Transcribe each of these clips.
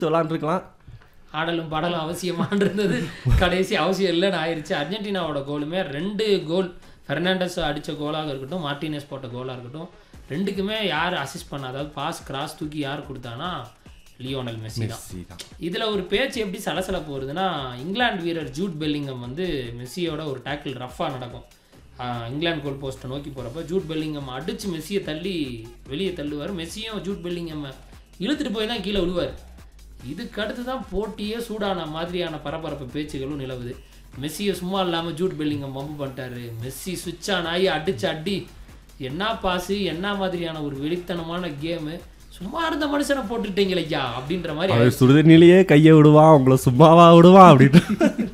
விளாண்டுருக்கலாம் ஆடலும் பாடலும் அவசியமான்றது கடைசி அவசியம் இல்லைன்னு ஆயிருச்சு அர்ஜென்டினாவோட கோலுமே ரெண்டு கோல் ஃபெர்னாண்டஸ் அடித்த கோலாக இருக்கட்டும் மார்டினஸ் போட்ட கோலாக இருக்கட்டும் ரெண்டுக்குமே யார் அசிஸ்ட் பண்ண அதாவது பாஸ் கிராஸ் தூக்கி யார் கொடுத்தானா லியோனல் மெஸ்ஸி தான் மெஸ்ஸி தான் இதில் ஒரு பேச்சு எப்படி சலசலப்பு வருதுன்னா இங்கிலாந்து வீரர் ஜூட் பெல்லிங்கம் வந்து மெஸ்ஸியோட ஒரு டேக்கிள் ரஃபாக நடக்கும் ஆஹ் இங்கிலாந்து கோல் போஸ்ட்டை நோக்கி போகிறப்ப ஜூட் பெல்லிங்கம் அடித்து மெஸ்ஸியை தள்ளி வெளியே தள்ளுவார் மெஸ்ஸியும் ஜூட் பெல்லிங்கம் இழுத்துட்டு போய் தான் கீழே விழுவார் இதுக்கு அடுத்து தான் போட்டியே சூடான மாதிரியான பரபரப்பு பேச்சுகளும் நிலவுது மெஸ்ஸியை சும்மா இல்லாமல் ஜூட் பெல்லிங்கம் பம்பு பண்ணிட்டாரு மெஸ்ஸி சுவிட்ச் ஆன் ஆகி அடிச்சு அடி என்ன பாஸு என்ன மாதிரியான ஒரு வெறித்தனமான கேமு சும்மா இருந்த மனுஷனை போட்டுட்டீங்களே ஐயா அப்படின்ற மாதிரி அவன் சுடுதண்ணிலேயே கையை விடுவான் உங்களை சும்மாவா விடுவான் அப்படின்னு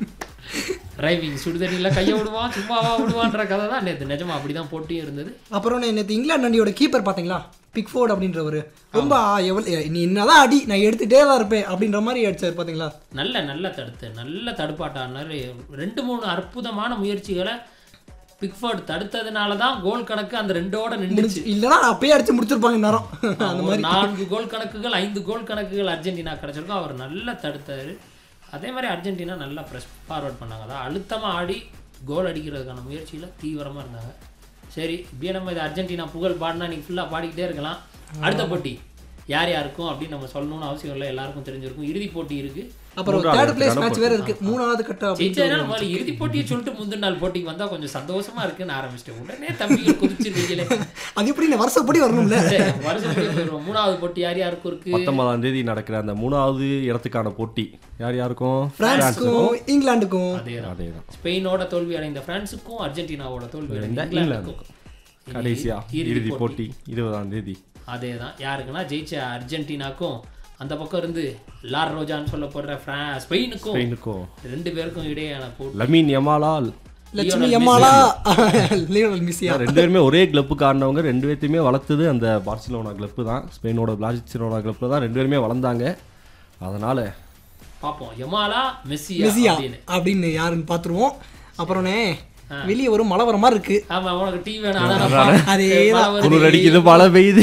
டிரைவிங் சுடுதண்ணியில் கையை விடுவான் சும்மாவா விடுவான்ற கதை தான் நேற்று நிஜமா அப்படி தான் போட்டியும் இருந்தது அப்புறம் நேற்று இங்கிலாந்து அண்டியோட கீப்பர் பார்த்தீங்களா பிக்ஃபோர்ட் அப்படின்றவர் ரொம்ப எவ்வளோ நீ என்னதான் அடி நான் எடுத்துட்டே தான் இருப்பேன் அப்படின்ற மாதிரி அடிச்சார் பார்த்தீங்களா நல்ல நல்ல தடுத்து நல்ல தடுப்பாட்டானார் ரெண்டு மூணு அற்புதமான முயற்சிகளை பிக்ஃபோர்ட் தடுத்ததுனால தான் கோல் கணக்கு அந்த ரெண்டோட நின்றுச்சு இல்லைன்னா அப்பயே அடிச்சு முடிச்சிருப்பாங்க நேரம் அந்த ஒரு மாதிரி நான்கு கோல் கணக்குகள் ஐந்து கோல் கணக்குகள் அர்ஜென்டினா கிடைச்சிருக்கும் அவர் நல்லா தடுத்தாரு அதே மாதிரி அர்ஜென்டினா நல்லா ப்ரெஸ் ஃபார்வர்ட் பண்ணாங்க அதான் அழுத்தமாக ஆடி கோல் அடிக்கிறதுக்கான முயற்சியில் தீவிரமாக இருந்தாங்க சரி இப்படியே நம்ம இது அர்ஜென்டினா புகழ் பாடினா நீங்கள் ஃபுல்லாக பாடிக்கிட்டே இருக்கலாம் அடுத்த போட்டி யார் யாருக்கும் அப்படின்னு நம்ம சொல்லணும்னு அவசியம் இல்லை எல்லாருக்கும் தெரிஞ்சிருக்கும் இறுதிப் போட்டி இருக்கு அப்புறம் மூன்றாவது தேர்ட் பிளேஸ் கட்டண மேட்ச் வேற இருக்கு மூணாவது கட்ட அப்படின்னு ஜெயிச்சதுனால முதல்ல இறுதிப் போட்டியை சொல்லிட்டு முந்தின நாள் போட்டிக்கு வந்தா கொஞ்சம் சந்தோஷமா இருக்குன்னு ஆரம்பிச்சிட்டேன் உடனே தம்பிகள் குதிச்சிருவீங்களே அது எப்படி இந்த வருஷப்படி வரணும்ல சரி, வருஷத்துக்கு வருவோம். மூணாவது போட்டி யார் யாருக்கும் இருக்கு பத்தொன்பதாம் தேதி நடக்கிற அந்த மூணாவது இடத்துக்கான போட்டி யார் யாருக்கும் பிரான்ஸுக்கும் இங்கிலாந்துக்கும் அதேதான் அதே தான் ஸ்பெயினோட தோல்வி அடைந்த பிரான்ஸுக்கும் அர்ஜென்டினாவோட தோல்வி அடைந்த இங்கிலாந்துக்கும் கடைசியா இறுதி போட்டி இருபதாம் தேதி அதே தான் யாருக்குன்னா ஜெயிச்ச அர்ஜென்டினாக்கும் அந்த பக்கம் இருந்து லார் ரோஜான்னு சொல்ல போடுற ஃப்ரா ஸ்பெயினுக்கும் ஸ்பெயினுக்கும் ரெண்டு பேருக்கும் இடையேயான போட்டி லமீன் யமாலா லட்சுமி எம்மாலா லியோனல் மெஸ்ஸியா ரெண்டு பேருமே ஒரே கிளப்புக்கு ஆடினவங்க ரெண்டு பேர்த்தையுமே வளர்த்தது அந்த பார்சிலோனா கிளப்பு தான் ஸ்பெயினோட பார்சிலோனா கிளப்பில் தான் ரெண்டு பேருமே வளர்ந்தாங்க அதனால பார்ப்போம் யமாலா மெஸ்ஸியா மெஸ்ஸியா அப்படின்னு அப்படின்னு யாருன்னு பார்த்துருவோம் அப்புறம்னே வெளியே ஒரு மழை வர மாதிரி இருக்கு ஆமா உனக்கு டீ வேணும் அதான் அதேதான். குளிர் அடிக்குது மழை பெய்யுது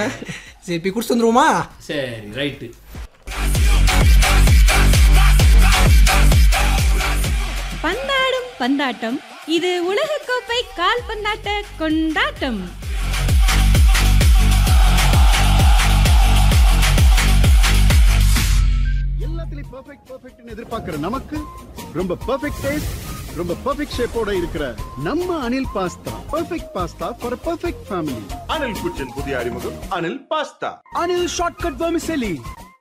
சரி போய் குடிச்சிட்டு வந்துருவோமா சரி ரைட்டு பந்தாடும் பந்தாட்டம் இது உலகக்கோப்பை கால்பந்தாட்ட கொண்டாட்டம் எல்லாத்துலயும் பெர்ஃபெக்ட் பெர்ஃபெக்ட்னு எதிர்பார்க்கிற நமக்கு ரொம்ப பெர்ஃபெக்ட் டேஸ்ட் ரொம்ப பெர்ஃபெக்ட் ஷேப்போட இருக்கிற நம்ம Anil pasta perfect pasta for perfect family Anil kitchen புதிய அறிமுகம் Anil pasta Anil shortcut vermicelli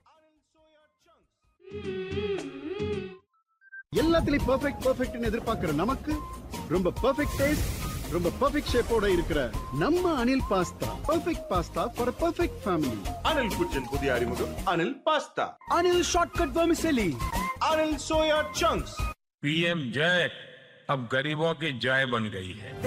எல்லாத்துலயும் பெர்ஃபெக்ட் பெர்ஃபெக்ட்னு எதிர்பார்க்கிற நமக்கு ரொம்ப பெர்ஃபெக்ட் டேஸ்ட் ரொம்ப பெர்ஃபெக்ட் ஷேப்போட இருக்கிற நம்ம Anil pasta perfect pasta for perfect family Anil kitchen புதிய அறிமுகம் Anil pasta Anil shortcut vermicelli Anil soya chunks PM जय अब गरीबों की जय बन गई है